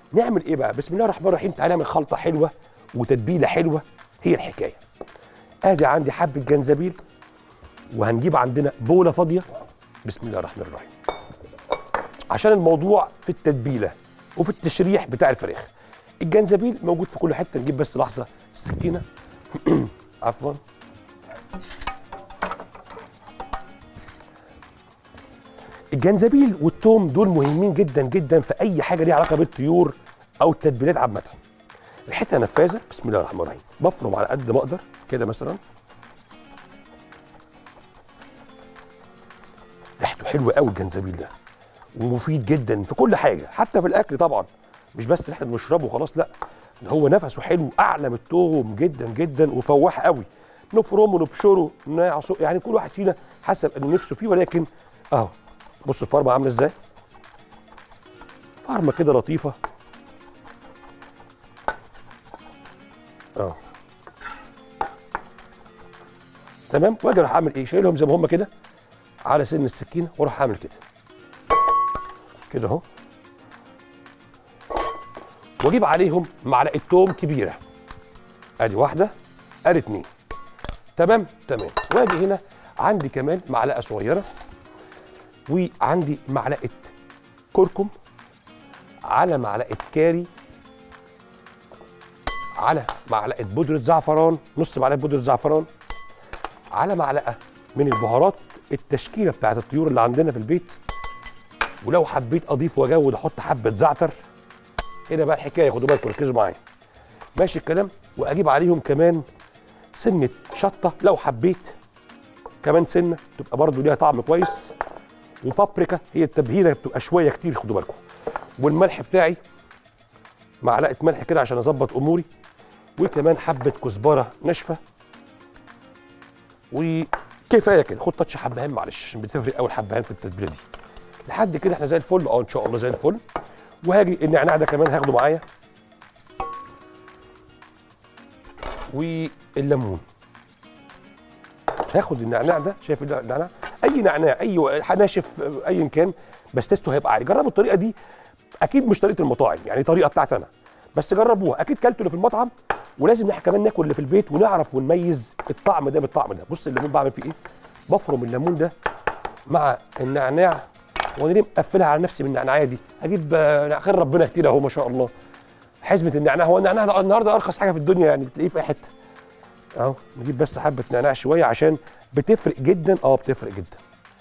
نعمل ايه بقى بسم الله الرحمن الرحيم تعالى نعمل خلطه حلوه وتتبيله حلوه هي الحكايه ادي عندي حبه جنزبيل وهنجيب عندنا بوله فاضيه بسم الله الرحمن الرحيم عشان الموضوع في التتبيله وفي التشريح بتاع الفراخ الجنزبيل موجود في كل حته نجيب بس لحظه السكينه عفوا الجنزبيل والثوم دول مهمين جدا جدا في اي حاجه ليها علاقه بالطيور او التتبيلات عامه ريحتها نفاذه بسم الله الرحمن الرحيم بفرم على قد ما اقدر كده مثلا ريحته حلوه قوي الجنزبيل ده ومفيد جدا في كل حاجه حتى في الاكل طبعا مش بس احنا بنشربه وخلاص لا ده هو نفسه حلو اعلى من التوم جدا جدا وفواح قوي نفرمه نبشره نعصره يعني كل واحد فينا حسب انه نفسه فيه ولكن اهو بص الفرمه عامله ازاي فرمه كده لطيفه اه تمام واجي اروح اعمل ايه شايلهم زي ما هم كده على سن السكينه واروح اعمل كده كده اهو واجيب عليهم معلقه توم كبيره ادي واحده ادي اتنين تمام تمام واجي هنا عندي كمان معلقه صغيره وعندي معلقه كركم على معلقه كاري على معلقه بودره زعفران نص معلقه بودره زعفران على معلقه من البهارات التشكيله بتاعت الطيور اللي عندنا في البيت ولو حبيت اضيف واجود احط حبه زعتر هنا بقى الحكايه خدوا بالكم ركزوا معايا ماشي الكلام واجيب عليهم كمان سنه شطه لو حبيت كمان سنه تبقى برضو ليها طعم كويس وبابريكا هي التبهيره بتبقى شويه كتير خدوا بالكم والملح بتاعي معلقه ملح كده عشان اظبط اموري وكمان حبه كزبره ناشفه وكفايه كده خد تاتش حبهان معلش عشان بتفرق قوي الحبهان في التتبيله دي لحد كده احنا زي الفل اه ان شاء الله زي الفل وهاجي النعناع ده كمان هاخده معايا والليمون هاخد النعناع ده شايف النعناع اي نعناع اي ناشف ايا كان بس تيسته هيبقى عالي جربوا الطريقه دي اكيد مش طريقه المطاعم يعني طريقه بتاعتي انا بس جربوها اكيد كلتوا اللي في المطعم ولازم احنا كمان ناكل اللي في البيت ونعرف ونميز الطعم ده من الطعم ده بص الليمون بعمل فيه ايه بفرم الليمون ده مع النعناع وانا ليه مقفلها على نفسي من النعناعيه دي اجيب آه، خير ربنا كتير اهو ما شاء الله حزمه النعناع هو النعناع ده النهارده ارخص حاجه في الدنيا يعني بتلاقيه في اي حته اهو نجيب بس حبه نعناع شويه عشان بتفرق جدا اه بتفرق جدا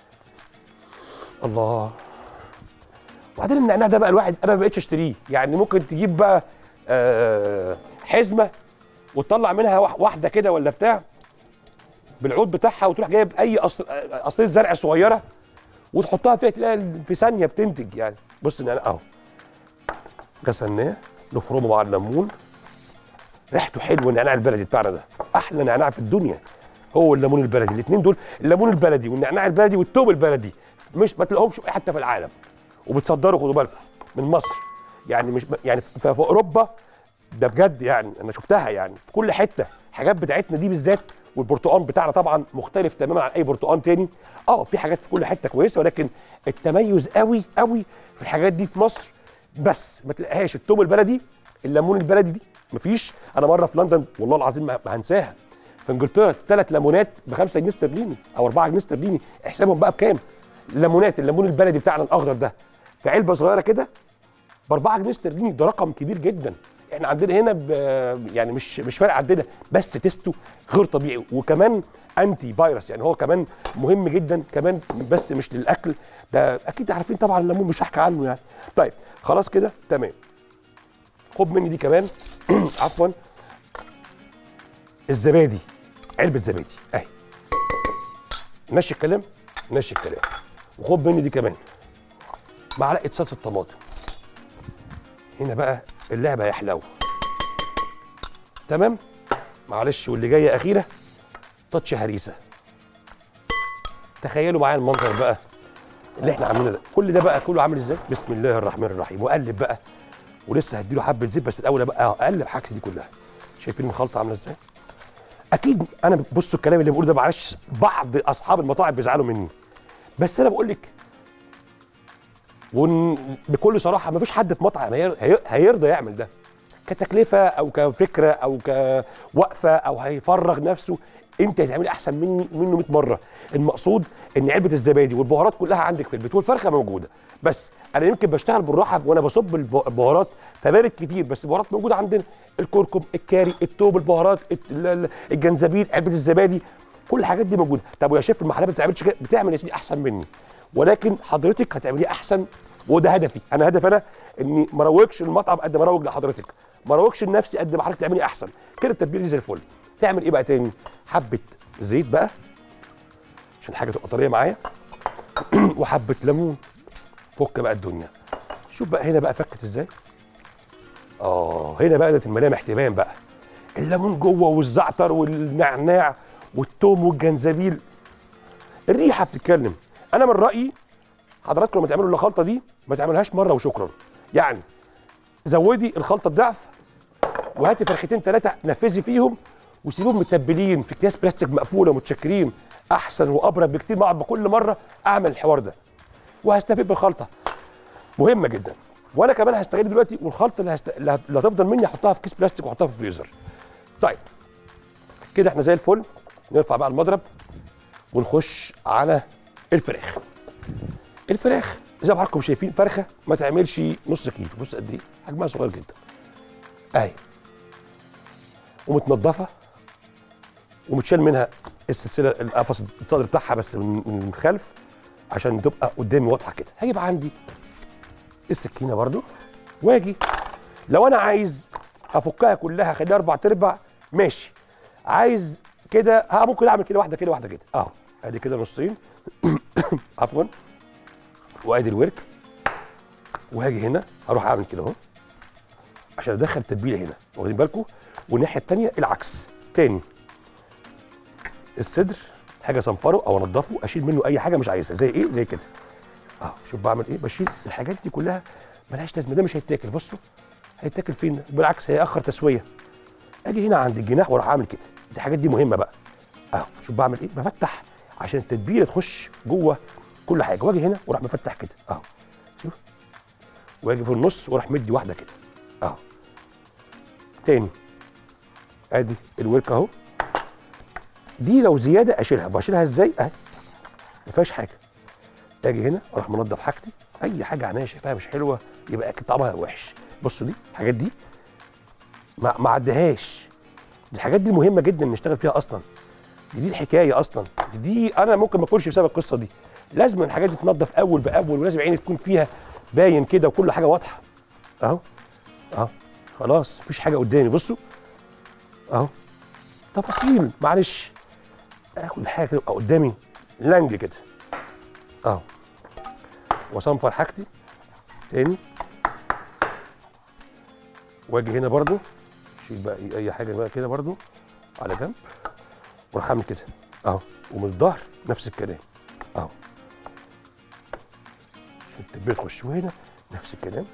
الله وبعدين النعناع ده بقى الواحد انا ما بقتش اشتريه يعني ممكن تجيب بقى آه حزمه وتطلع منها واح- واحده كده ولا بتاع بالعود بتاعها وتروح جايب اي قص- آه، قصريه زرع صغيره وتحطها فيها تلاقي في ثانيه بتنتج يعني بص النعناع اهو غسلناه نفرمه مع الليمون ريحته حلوه النعناع البلدي بتاعنا ده احلى نعناع في الدنيا هو الليمون البلدي الاثنين دول الليمون البلدي والنعناع البلدي والثوم البلدي مش ما تلاقيهمش في أي حته في العالم وبتصدروا خدوا بالكم من مصر يعني مش يعني في في اوروبا ده بجد يعني انا شفتها يعني في كل حته الحاجات بتاعتنا دي بالذات والبرتقال بتاعنا طبعا مختلف تماما عن اي برتقال تاني اه في حاجات في كل حته كويسه ولكن التميز قوي قوي في الحاجات دي في مصر بس ما تلاقيهاش التوم البلدي الليمون البلدي دي مفيش انا مره في لندن والله العظيم ما ما هنساها في انجلترا ثلاث ليمونات ب 5 جنيه استرليني او 4 جنيه استرليني احسبهم بقى بكام ليمونات الليمون البلدي بتاعنا الاخضر ده في علبه صغيره كده ب 4 جنيه استرليني ده رقم كبير جدا احنا عندنا هنا ب يعني مش مش فارق عندنا بس تيستو غير طبيعي وكمان انتي فيروس يعني هو كمان مهم جدا كمان بس مش للاكل ده اكيد عارفين طبعا الليمون مش هحكي عنه يعني طيب خلاص كده تمام خد مني دي كمان عفوا الزبادي علبه زبادي اهي ماشي الكلام ماشي الكلام وخد مني دي كمان معلقه صلصه طماطم هنا بقى اللعبه يحلو تمام معلش واللي جايه اخيره تاتش هريسه تخيلوا معايا المنظر بقى اللي احنا عاملينه ده كل ده بقى كله عامل ازاي بسم الله الرحمن الرحيم وقلب بقى ولسه هديله حبه زيت بس الاول بقى اقلب حاجتي دي كلها شايفين الخلطه عامله ازاي اكيد انا بصوا الكلام اللي بقوله ده معلش بعض اصحاب المطاعم بيزعلوا مني بس انا بقول لك وبكل صراحه ما فيش حد في مطعم هير- هي- هيرضى يعمل ده كتكلفه او كفكره او كوقفه او هيفرغ نفسه انت هتعملي احسن مني منه 100 مره المقصود ان علبه الزبادي والبهارات كلها عندك في البيت والفرخه موجوده بس انا يمكن بشتغل بالراحه وانا بصب الب- البهارات فبارك كتير بس البهارات موجوده عندنا الكركم الكاري التوب البهارات الت- ال- ال- الجنزبيل علبه الزبادي كل الحاجات دي موجوده طب ويا شيف المحلات ما بتعملش كده بتعمل يا سيدي احسن مني ولكن حضرتك هتعمليه احسن وده هدفي انا هدف انا اني ما اروجش المطعم قد ما اروج لحضرتك ما اروجش لنفسي قد ما حضرتك تعملي احسن كده التتبيله دي زي الفل تعمل ايه بقى تاني حبه زيت بقى عشان الحاجه تبقى طريه معايا وحبه ليمون فك بقى الدنيا شوف بقى هنا بقى فكت ازاي اه هنا بقى ده الملامح تبان بقى الليمون جوه والزعتر والنعناع والثوم والجنزبيل الريحه بتتكلم انا من رايي حضراتكم لما تعملوا الخلطه دي ما تعملهاش مره وشكرا يعني زودي الخلطه الضعف وهاتي فرختين ثلاثه نفذي فيهم وسيبوهم متبلين في اكياس بلاستيك مقفوله متشكرين احسن وابرد بكتير ما اقعد كل مره اعمل الحوار ده وهستفيد بالخلطه مهمه جدا وانا كمان هستغل دلوقتي والخلطه اللي, هست... اللي هت- اللي هتفضل مني احطها في كيس بلاستيك واحطها في الفريزر طيب كده احنا زي الفل نرفع بقى المضرب ونخش على الفراخ الفراخ زي ما حضراتكم شايفين فرخه ما تعملش نص كيلو بص قد ايه حجمها صغير جدا اهي ومتنضفه ومتشال منها السلسله القفص الصدر بتاعها بس من من الخلف عشان تبقى قدامي واضحه كده هجيب عندي السكينه برضو واجي لو انا عايز افكها كلها اخليها اربع تربع ماشي عايز كده ها ممكن اعمل كده واحده كده واحده كده اهو ادي كده نصين عفوا وادي الورك وهاجي هنا هروح اعمل كده اهو عشان ادخل التتبيله هنا واخدين بالكم والناحيه الثانيه العكس تاني الصدر حاجه صنفره او انضفه اشيل منه اي حاجه مش عايزها زي ايه زي كده اه شوف بعمل ايه بشيل الحاجات دي كلها ملهاش لازمه ده مش هيتاكل بصوا هيتاكل فين بالعكس هيأخر تسويه اجي هنا عند الجناح واروح اعمل كده دي الحاجات دي مهمه بقى اهو شوف بعمل ايه بفتح عشان التتبيله تخش جوه كل حاجه واجي هنا واروح مفتح كده اهو شوف واجي في النص واروح مدي واحده كده اهو تاني ادي الورك اهو دي لو زياده اشيلها بشيلها ازاي اهي ما فيهاش حاجه اجي هنا اروح منضف حاجتي اي حاجه عينيا شايفاها مش حلوه يبقى اكيد طعمها وحش بصوا دي الحاجات دي ما ما عدهاش دي الحاجات دي مهمه جدا نشتغل فيها اصلا دي, دي الحكايه اصلا دي انا ممكن ما اكونش بسبب القصه دي لازم الحاجات دي تنضف اول باول ولازم عيني تكون فيها باين كده وكل حاجه واضحه اهو اهو خلاص مفيش حاجه قدامي بصوا اهو تفاصيل معلش اخد الحاجه كده تبقى قدامي لانج كده اهو واصنفر حاجتي تاني واجي هنا برضو شيل بقى إيه اي حاجه بقى كده برضو على جنب واروح اعمل كده اهو ومن الظهر نفس الكلام اهو عشان التتبيله تخش هنا نفس الكلام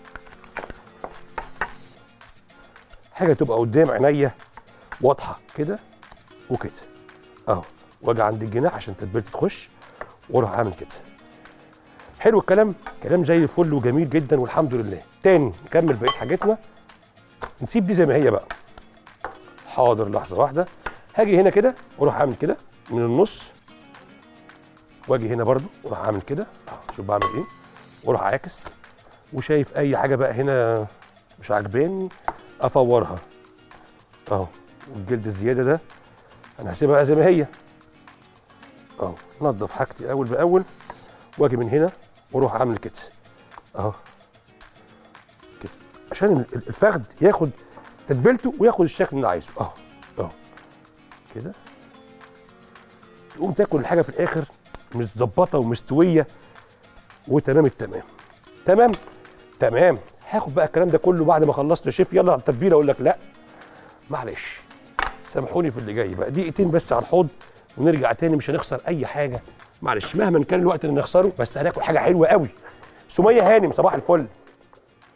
حاجه تبقى قدام عينيا واضحه كده وكده اهو واجي عند الجناح عشان تتبيلتي تخش واروح اعمل كده حلو الكلام كلام زي الفل وجميل جدا والحمد لله تاني نكمل بقيه حاجتنا نسيب دي زي ما هي بقى حاضر لحظه واحده هاجي هنا كده واروح اعمل كده من النص واجي هنا برضو واروح اعمل كده أهو، شوف بعمل ايه واروح عاكس وشايف اي حاجه بقى هنا مش عاجباني افورها اهو والجلد الزياده ده انا هسيبها بقى زي ما هي اهو نضف حاجتي اول باول واجي من هنا واروح اعمل كده اهو كده عشان ال- ال- الفخد ياخد تتبيلته وياخد الشكل اللي انا عايزه اهو اهو كده تقوم تاكل الحاجه في الاخر متظبطه ومستويه وتمام التمام تمام تمام هاخد بقى الكلام ده كله بعد ما خلصت يا شيف يلا على التتبيله اقول لك لا معلش سامحوني في اللي جاي بقى دقيقتين بس على الحوض ونرجع تاني مش هنخسر اي حاجه معلش مهما كان الوقت اللي نخسره بس هناكل حاجه حلوه قوي سميه هانم صباح الفل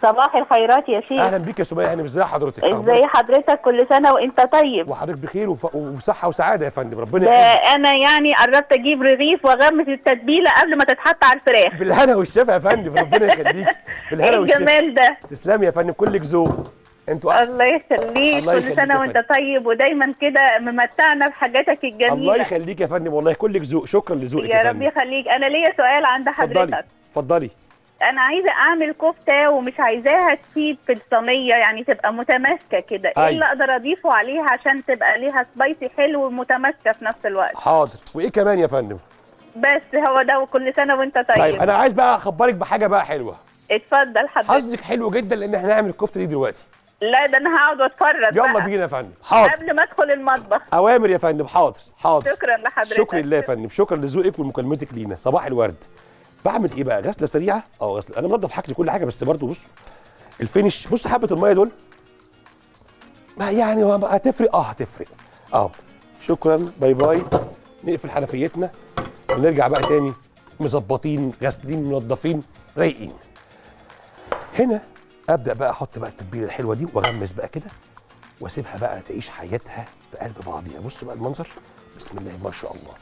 صباح الخيرات يا شيخ اهلا بيك يا سميه هانم ازي حضرتك ازاي أخبارك؟ حضرتك كل سنه وانت طيب وحضرتك بخير وف... وصحه وسعاده يا فندم ربنا ده يعزك انا يعني قربت اجيب رغيف واغمس التتبيله قبل ما تتحط على الفراخ بالهنا والشفا يا فندم ربنا يخليك بالهنا ايه والشفا الجمال ده تسلمي يا فندم كلك ذوق انتوا احسن الله يخليك الله كل يخليك سنه يا وانت طيب ودايما كده ممتعنا بحاجاتك الجميله الله يخليك يا فندم والله كلك ذوق شكرا لذوقك يا يا رب فندم يخليك انا ليا سؤال عند اتفضلي حضرتك اتفضلي انا عايزه اعمل كفته ومش عايزاها تسيب في الصينيه يعني تبقى متماسكه كده ايه أيوة. اللي اقدر اضيفه عليها عشان تبقى ليها سبايسي حلو ومتماسكه في نفس الوقت حاضر وايه كمان يا فندم بس هو ده وكل سنه وانت طيب, طيب انا عايز بقى اخبرك بحاجه بقى حلوه اتفضل حضرتك حظك حلو جدا لان احنا هنعمل الكفته دي دلوقتي لا ده انا هقعد واتفرج يلا بقى بينا يا فندم حاضر قبل ما ادخل المطبخ اوامر يا فندم حاضر حاضر شكرا لحضرتك شكرا لله يا فندم شكرا لذوقك ومكالمتك لينا صباح الورد بعمل ايه بقى غسله سريعه اه غسله انا منضف حاجتي كل حاجه بس برضو بص الفينش بص حبه الميه دول ما يعني هو هتفرق اه هتفرق اه شكرا باي باي نقفل حنفيتنا ونرجع بقى تاني مظبطين غاسلين منضفين رايقين هنا ابدا بقى احط بقى التتبيله الحلوه دي واغمس بقى كده واسيبها بقى تعيش حياتها في قلب بعضيها بص بقى المنظر بسم الله ما شاء الله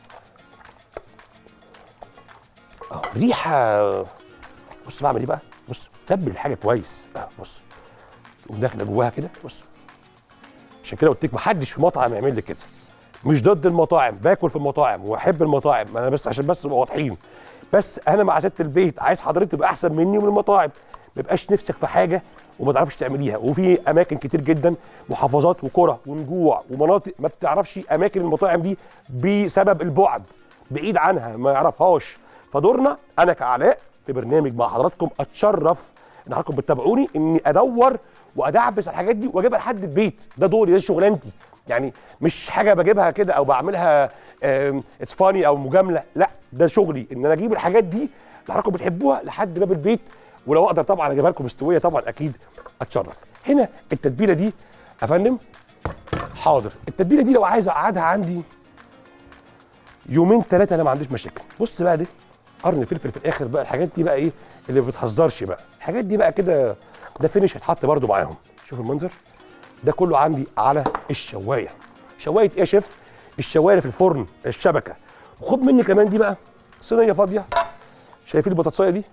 اه ريحه بص بعمل ايه بقى بص تبل الحاجه كويس اه بص تقوم داخله جواها كده بص عشان كده قلت لك محدش في مطعم يعمل لي كده مش ضد المطاعم باكل في المطاعم واحب المطاعم انا بس عشان بس نبقى واضحين بس انا مع ست البيت عايز حضرتك تبقى احسن مني ومن المطاعم ما يبقاش نفسك في حاجه وما تعرفش تعمليها وفي اماكن كتير جدا محافظات وقرى ونجوع ومناطق ما بتعرفش اماكن المطاعم دي بسبب البعد بعيد عنها ما يعرفهاش فدورنا انا كعلاء في برنامج مع حضراتكم اتشرف ان حضراتكم بتتابعوني اني ادور وادعبس على الحاجات دي واجيبها لحد البيت ده دوري ده شغلانتي يعني مش حاجه بجيبها كده او بعملها اتس فاني او مجامله لا ده شغلي ان انا اجيب الحاجات دي اللي حضراتكم بتحبوها لحد باب البيت ولو اقدر طبعا اجيبها لكم مستويه طبعا اكيد اتشرف هنا التتبيله دي يا فندم حاضر التتبيله دي لو عايز اقعدها عندي يومين ثلاثه انا ما عنديش مشاكل بص بقى دي قرن فلفل في الاخر بقى الحاجات دي بقى ايه اللي ما بتهزرش بقى الحاجات دي بقى كده ده فينش هيتحط برده معاهم شوف المنظر ده كله عندي على الشوايه شوايه ايه يا شيف الشوايه اللي في الفرن الشبكه وخد مني كمان دي بقى صينيه فاضيه شايفين البطاطسايه دي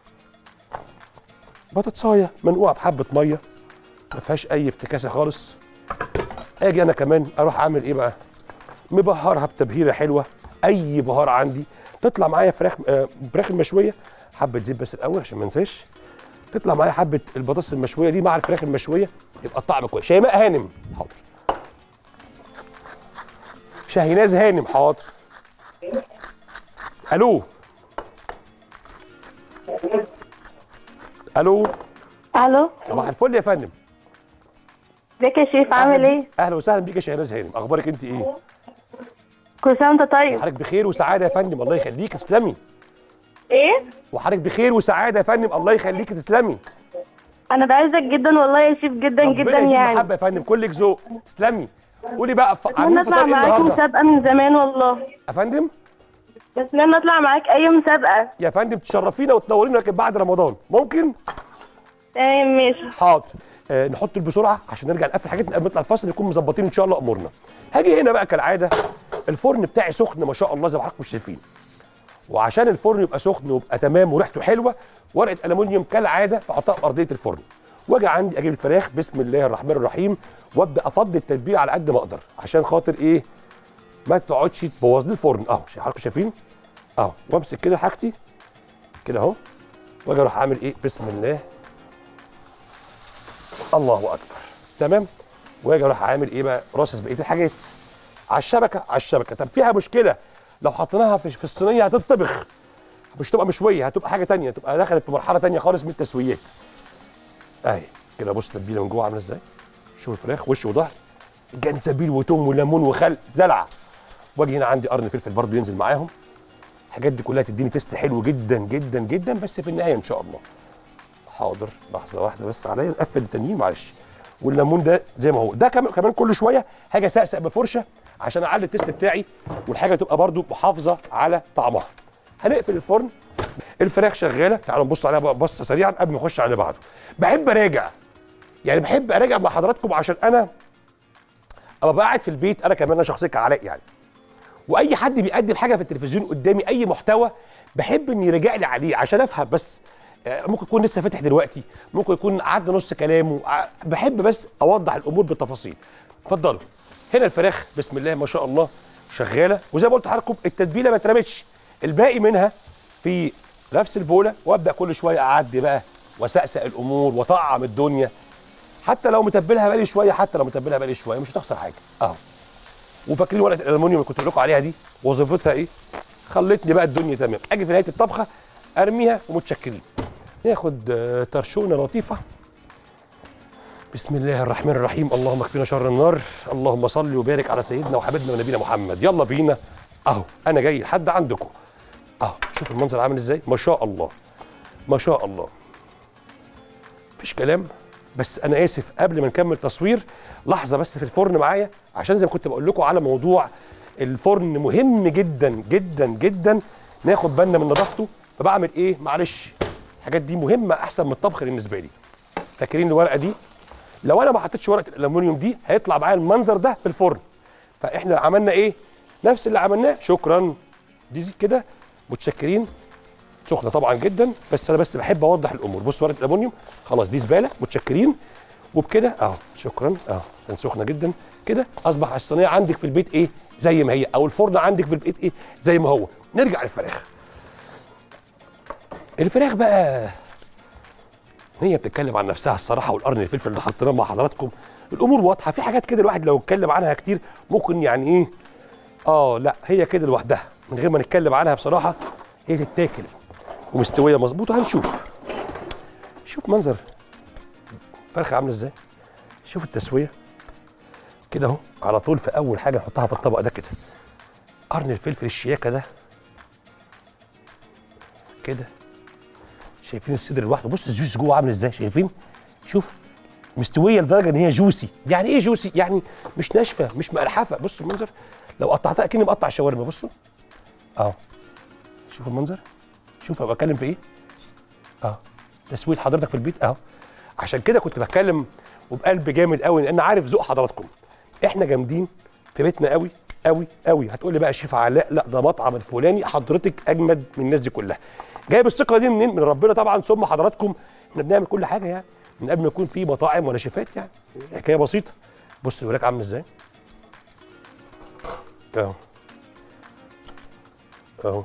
بطاطسايه منقوعه في حبه ميه ما فيهاش اي افتكاسه خالص اجي انا كمان اروح اعمل ايه بقى مبهرها بتبهيره حلوه اي بهار عندي تطلع معايا فراخ آه فراخ المشويه حبه زيت بس الاول عشان ما انساش تطلع معايا حبه البطاطس المشويه دي مع الفراخ المشويه يبقى الطعم كويس شيماء هانم حاضر شاهيناز هانم حاضر الو الو الو صباح الفل يا فندم ازيك يا شيف عامل أهلاً ايه؟ بيك- اهلا وسهلا بيك يا شاهيناز هانم اخبارك انت ايه كل سنه وانت طيب حضرتك بخير وسعاده يا فندم الله يخليك تسلمي ايه؟ وحضرتك بخير وسعاده يا فندم الله يخليك تسلمي انا بعزك جدا والله يا شيف جدا ربنا جدا يديم يعني محبه يا فندم كلك ذوق تسلمي قولي بقى ف... اتمنى عاملين اطلع فطار ايه معاك النهارده مسابقه من زمان والله يا فندم بتمنى اطلع معاك اي مسابقه يا فندم تشرفينا وتنورينا لكن بعد رمضان ممكن تمام ماشي حاضر آه نحط بسرعه عشان نرجع نقفل حاجتنا قبل ما نطلع الفاصل نكون مظبطين ان شاء الله امورنا هاجي هنا بقى كالعاده الفرن بتاعي سخن ما شاء الله زي ما حضراتكم شايفين وعشان الفرن يبقى سخن ويبقى تمام وريحته حلوه ورقه الومنيوم كالعاده بحطها في ارضيه الفرن واجي عندي اجيب الفراخ بسم الله الرحمن الرحيم وابدا افضي التتبيله على قد ما اقدر عشان خاطر ايه ما تقعدش تبوظ لي الفرن اهو حضراتكم شايفين اهو وامسك كده حاجتي كده اهو واجي اروح اعمل ايه بسم الله الله اكبر تمام واجي اروح عامل ايه بقى راصص بقيه الحاجات على الشبكه على الشبكه طب فيها مشكله لو حطيناها في, في الصينيه هتطبخ مش تبقى مشويه هتبقى حاجه تانية تبقى دخلت في مرحله تانية خالص من التسويات اهي كده بص التتبيله من جوه عامله ازاي شوف الفراخ وش وظهر جنزبيل وتوم وليمون وخل دلع واجي هنا عندي قرن فلفل برضو ينزل معاهم الحاجات دي كلها تديني تيست حلو جدا جدا جدا بس في النهايه ان شاء الله حاضر لحظه واحده بس عليا نقفل التانيين معلش والليمون ده زي ما هو ده كمان كمان كل شويه حاجه اسقسق بفرشه عشان اعلي التيست بتاعي والحاجه تبقى برضو محافظه على طعمها هنقفل الفرن الفراخ شغاله تعالوا نبص عليها بقى بصه سريعا قبل ما نخش على اللي بعده بحب اراجع يعني بحب اراجع مع حضراتكم عشان انا ابقى قاعد في البيت انا كمان انا شخصيه كعلاء يعني واي حد بيقدم حاجه في التلفزيون قدامي اي محتوى بحب ان يراجع لي عليه عشان افهم بس آه، ممكن يكون لسه فاتح دلوقتي ممكن يكون عدى نص كلامه ع- بحب بس اوضح الامور بالتفاصيل اتفضلوا هنا الفراخ بسم الله ما شاء الله شغاله وزي ما قلت لحضراتكم التتبيله ما اترمتش الباقي منها في نفس البوله وابدا كل شويه اعدي بقى واسقسق الامور واطعم الدنيا حتى لو متبلها بقالي شويه حتى لو متبلها بقالي شويه مش هتخسر حاجه اهو وفاكرين ورقه الالومنيوم اللي كنت لكم عليها دي وظيفتها ايه خلتني بقى الدنيا تمام اجي في نهايه الطبخه ارميها ومتشكرين ناخد آه، ترشونه لطيفه بسم الله الرحمن الرحيم اللهم اكفنا شر النار اللهم صل وبارك على سيدنا وحبيبنا ونبينا محمد يلا بينا اهو انا جاي لحد عندكم اهو شوف المنظر عامل ازاي ما شاء الله ما شاء الله مفيش كلام بس انا اسف قبل ما نكمل تصوير لحظه بس في الفرن معايا عشان زي ما كنت بقول لكم على موضوع الفرن مهم جدا جدا جدا ناخد بالنا من نظافته فبعمل ايه معلش الحاجات دي مهمه احسن من الطبخ بالنسبه لي فاكرين الورقه دي لو انا ما حطيتش ورقه الالومنيوم دي هيطلع معايا المنظر ده في الفرن فاحنا عملنا ايه نفس اللي عملناه شكرا دي زي كده متشكرين سخنه طبعا جدا بس انا بس بحب اوضح الامور بص ورقه الالومنيوم خلاص دي زباله متشكرين وبكده اهو شكرا اهو كان سخنه جدا كده اصبح الصينيه عندك في البيت ايه زي ما هي او الفرن عندك في البيت ايه زي ما هو نرجع للفراخ الفراخ بقى هي بتتكلم عن نفسها الصراحه والقرن الفلفل اللي حطيناه مع حضراتكم الامور واضحه في حاجات كده الواحد لو اتكلم عنها كتير ممكن يعني ايه اه لا هي كده لوحدها من غير ما نتكلم عنها بصراحه هي تتاكل ومستويه مظبوطه هنشوف شوف منظر الفرخه عامله ازاي شوف التسويه كده اهو على طول في اول حاجه نحطها في الطبق ده كده قرن الفلفل الشياكه ده كده شايفين الصدر لوحده بص الجوس جوه عامل ازاي شايفين شوف مستويه لدرجه ان هي جوسي يعني ايه جوسي يعني مش ناشفه مش مقرحفه بصوا المنظر لو قطعتها كاني بقطع شاورما بصوا اهو شوف المنظر شوف انا بتكلم في ايه اهو تسويه حضرتك في البيت اهو عشان كده كنت بتكلم وبقلب جامد قوي لان عارف ذوق حضراتكم احنا جامدين في بيتنا قوي قوي قوي هتقول لي بقى شيف علاء لا ده مطعم الفلاني حضرتك اجمد من الناس دي كلها جايب الثقه دي منين من ربنا طبعا ثم حضراتكم احنا بنعمل كل حاجه يعني من قبل ما يكون في مطاعم ولا شيفات يعني حكايه بسيطه بص الوراك عامل ازاي اهو اهو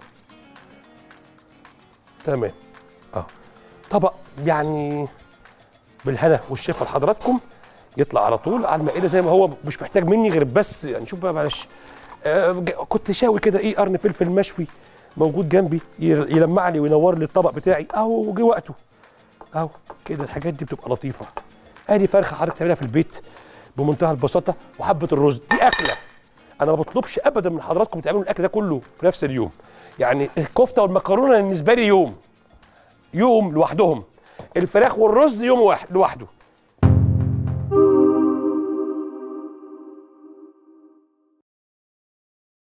تمام اه طبق يعني بالهنا والشفا لحضراتكم يطلع على طول على المائده زي ما هو مش محتاج مني غير بس يعني شوف بقى معلش آه ج- كنت شاوي كده ايه قرن فلفل مشوي موجود جنبي ي- يلمع لي وينور لي الطبق بتاعي اهو جه وقته اهو كده الحاجات دي بتبقى لطيفه ادي فرخه حضرتك تعملها في البيت بمنتهى البساطه وحبه الرز دي اكله انا ما بطلبش ابدا من حضراتكم تعملوا الاكل ده كله في نفس اليوم يعني الكفته والمكرونه بالنسبه لي يوم يوم لوحدهم الفراخ والرز يوم واحد لوحده